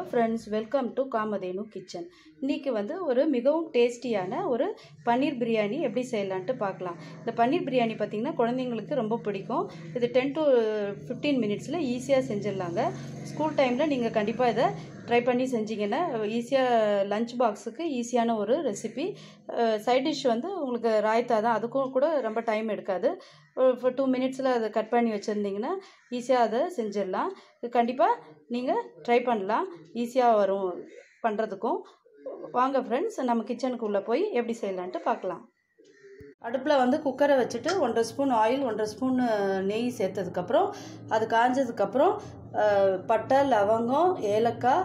hello friends welcome to Kamadhenu kitchen இன்றைக்கி வந்து ஒரு மிகவும் டேஸ்டியான ஒரு பன்னீர் பிரியாணி எப்படி செய்யலான்ட்டு பார்க்கலாம் இந்த பன்னீர் பிரியாணி பார்த்திங்கன்னா குழந்தைங்களுக்கு ரொம்ப பிடிக்கும் இது டென் டு ஃபிஃப்டீன் மினிட்ஸில் ஈஸியாக செஞ்சிடலாங்க ஸ்கூல் டைமில் நீங்கள் கண்டிப்பாக இதை ட்ரை பண்ணி செஞ்சீங்கன்னா ஈஸியாக லஞ்ச் பாக்ஸுக்கு ஈஸியான ஒரு ரெசிபி சைட் டிஷ் வந்து உங்களுக்கு ராய்த்தா தான் அதுக்கும் கூட ரொம்ப டைம் எடுக்காது ஒரு டூ மினிட்ஸில் அதை கட் பண்ணி வச்சுருந்தீங்கன்னா ஈஸியாக அதை செஞ்சிடலாம் கண்டிப்பாக நீங்கள் ட்ரை பண்ணலாம் ஈஸியாக வரும் பண்ணுறதுக்கும் வாங்க ஃப்ரெண்ட்ஸ் நம்ம கிச்சனுக்குள்ளே போய் எப்படி செய்யலான்ட்டு பார்க்கலாம் அடுப்பில் வந்து குக்கரை வச்சுட்டு ஒன்றரை ஸ்பூன் ஆயில் ஒன்றரை ஸ்பூன் நெய் சேர்த்ததுக்கப்புறம் அது காஞ்சதுக்கப்புறம் பட்டை லவங்கம் ஏலக்காய்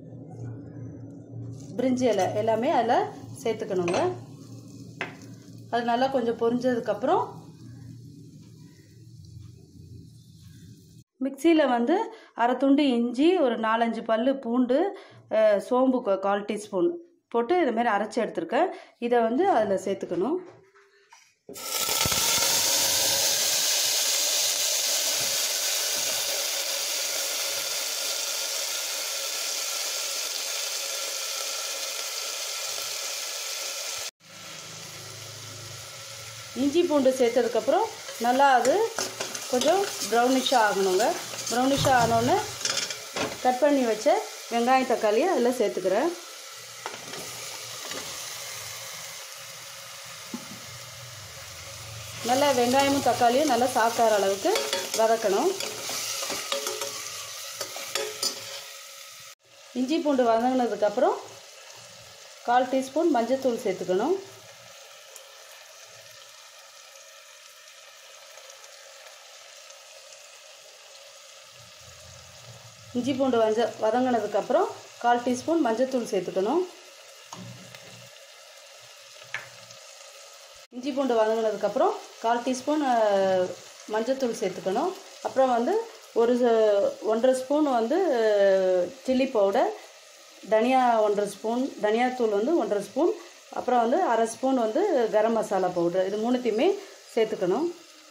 பிரிஞ்சி இலை எல்லாமே அதில் சேர்த்துக்கணுங்க அது நல்லா கொஞ்சம் பொரிஞ்சதுக்கப்புறம் மிக்சியில் வந்து அரை துண்டு இஞ்சி ஒரு நாலஞ்சு பல் பூண்டு சோம்பு கால் டீஸ்பூன் போட்டு இதுமாரி அரைச்சி எடுத்துருக்கேன் இதை வந்து அதில் சேர்த்துக்கணும் இஞ்சி பூண்டு சேர்த்ததுக்கப்புறம் நல்லா அது கொஞ்சம் ப்ரௌனிஷாக ஆகணுங்க ப்ரௌனிஷாக ஆனோடனே கட் பண்ணி வச்ச வெங்காயம் தக்காளியை அதில் சேர்த்துக்கிறேன் நல்லா வெங்காயமும் தக்காளியும் நல்லா சாப்பிட்ற அளவுக்கு வதக்கணும் இஞ்சி பூண்டு வதங்கினதுக்கப்புறம் கால் டீஸ்பூன் மஞ்சத்தூள் சேர்த்துக்கணும் இஞ்சி பூண்டு வஞ்ச வதங்கினதுக்கப்புறம் கால் டீஸ்பூன் மஞ்சத்தூள் சேர்த்துக்கணும் இஞ்சி பூண்டு வதங்கினதுக்கப்புறம் கால் டீஸ்பூன் மஞ்சத்தூள் சேர்த்துக்கணும் அப்புறம் வந்து ஒரு ஒன்றரை ஸ்பூன் வந்து சில்லி பவுடர் தனியா ஒன்றரை ஸ்பூன் தனியாத்தூள் வந்து ஒன்றரை ஸ்பூன் அப்புறம் வந்து அரை ஸ்பூன் வந்து கரம் மசாலா பவுடர் இது மூணுத்தையுமே சேர்த்துக்கணும்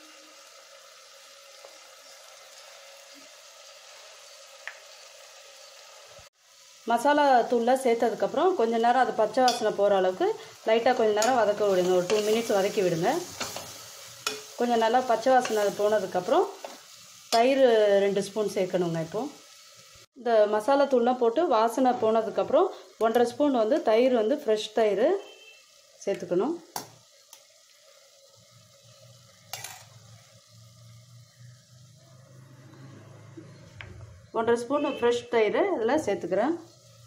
மசாலா தூளில் சேர்த்ததுக்கப்புறம் கொஞ்சம் நேரம் அது பச்சை வாசனை போகிற அளவுக்கு லைட்டாக கொஞ்சம் நேரம் வதக்க விடுங்க ஒரு டூ மினிட்ஸ் வதக்கி விடுங்க கொஞ்சம் நல்லா பச்சை வாசனை போனதுக்கப்புறம் தயிர் ரெண்டு ஸ்பூன் சேர்க்கணுங்க இப்போது இந்த மசாலா தூள்லாம் போட்டு வாசனை போனதுக்கப்புறம் ஒன்றரை ஸ்பூன் வந்து தயிர் வந்து ஃப்ரெஷ் தயிர் சேர்த்துக்கணும் ஒன்றரை ஸ்பூன் ஃப்ரெஷ் தயிர் இதில் சேர்த்துக்கிறேன்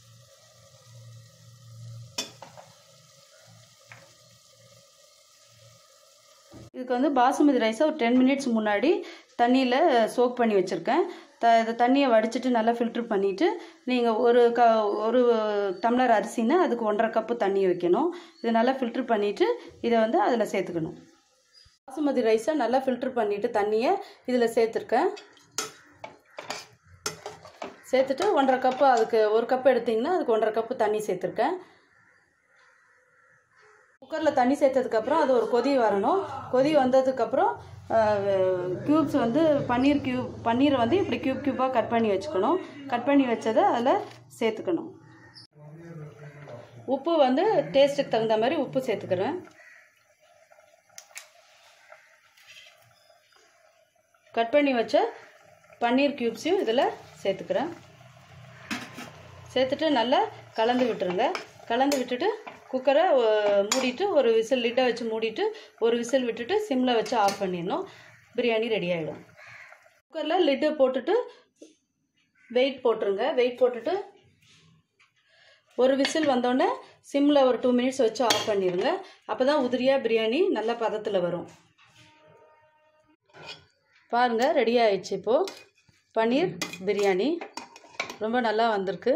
இதுக்கு வந்து பாசுமதி ரைஸை ஒரு டென் மினிட்ஸ் முன்னாடி தண்ணியில் சோக் பண்ணி வச்சுருக்கேன் த இந்த தண்ணியை வடிச்சிட்டு நல்லா ஃபில்ட்ரு பண்ணிவிட்டு நீங்கள் ஒரு க ஒரு டம்ளர் அரிசின்னா அதுக்கு ஒன்றரை கப்பு தண்ணி வைக்கணும் இதை நல்லா ஃபில்ட்ரு பண்ணிவிட்டு இதை வந்து அதில் சேர்த்துக்கணும் பாசுமதி ரைஸை நல்லா ஃபில்ட்ரு பண்ணிவிட்டு தண்ணியை இதில் சேர்த்துருக்கேன் சேர்த்துட்டு ஒன்றரை கப்பு அதுக்கு ஒரு கப்பு எடுத்திங்கன்னா அதுக்கு ஒன்றரை கப்பு தண்ணி சேர்த்துருக்கேன் குக்கரில் தண்ணி சேர்த்ததுக்கப்புறம் அது ஒரு கொதி வரணும் கொதி வந்ததுக்கப்புறம் க்யூப்ஸ் வந்து பன்னீர் க்யூப் பன்னீரை வந்து இப்படி க்யூப் க்யூப்பாக கட் பண்ணி வச்சுக்கணும் கட் பண்ணி வச்சதை அதில் சேர்த்துக்கணும் உப்பு வந்து டேஸ்ட்டுக்கு தகுந்த மாதிரி உப்பு சேர்த்துக்கிறேன் கட் பண்ணி வச்ச பன்னீர் க்யூப்ஸையும் இதில் சேர்த்துக்கிறேன் சேர்த்துட்டு நல்லா கலந்து விட்டுருங்க கலந்து விட்டுட்டு குக்கரை மூடிட்டு ஒரு விசில் லிட்டை வச்சு மூடிட்டு ஒரு விசில் விட்டுட்டு சிம்மில் வச்சு ஆஃப் பண்ணிடணும் பிரியாணி ரெடி ஆகிடும் குக்கரில் லிட்டை போட்டுட்டு வெயிட் போட்டுருங்க வெயிட் போட்டுட்டு ஒரு விசில் வந்தோடனே சிம்மில் ஒரு டூ மினிட்ஸ் வச்சு ஆஃப் பண்ணிடுங்க அப்போ தான் உதிரியாக பிரியாணி நல்ல பதத்தில் வரும் பாருங்கள் ரெடி ஆயிடுச்சு இப்போது பன்னீர் பிரியாணி ரொம்ப நல்லா வந்திருக்கு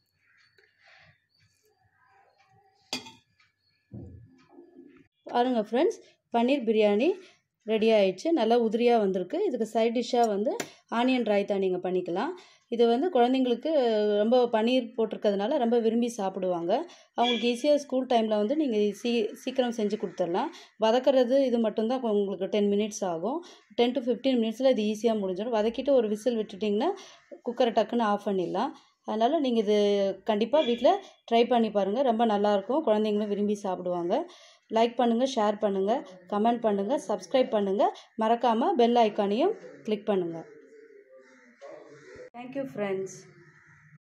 பாருங்கள் ஃப்ரெண்ட்ஸ் பன்னீர் பிரியாணி ரெடி ஆயிடுச்சு நல்லா உதிரியாக வந்திருக்கு இதுக்கு சைட் டிஷ்ஷாக வந்து ஆனியன் ராய்த்தா நீங்கள் பண்ணிக்கலாம் இது வந்து குழந்தைங்களுக்கு ரொம்ப பன்னீர் போட்டிருக்கிறதுனால ரொம்ப விரும்பி சாப்பிடுவாங்க அவங்களுக்கு ஈஸியாக ஸ்கூல் டைமில் வந்து நீங்கள் சீ சீக்கிரம் செஞ்சு கொடுத்துடலாம் வதக்கிறது இது மட்டும்தான் உங்களுக்கு டென் மினிட்ஸ் ஆகும் டென் டு ஃபிஃப்டீன் மினிட்ஸில் இது ஈஸியாக முடிஞ்சிடும் வதக்கிட்டு ஒரு விசில் விட்டுட்டிங்கன்னா குக்கரை டக்குன்னு ஆஃப் பண்ணிடலாம் அதனால் நீங்கள் இது கண்டிப்பாக வீட்டில் ட்ரை பண்ணி பாருங்கள் ரொம்ப நல்லாயிருக்கும் குழந்தைங்களும் விரும்பி சாப்பிடுவாங்க லைக் பண்ணுங்கள் ஷேர் பண்ணுங்கள் கமெண்ட் பண்ணுங்கள் சப்ஸ்கிரைப் பண்ணுங்கள் மறக்காமல் பெல் ஐக்கானையும் கிளிக் பண்ணுங்கள் தேங்க்யூ ஃப்ரெண்ட்ஸ்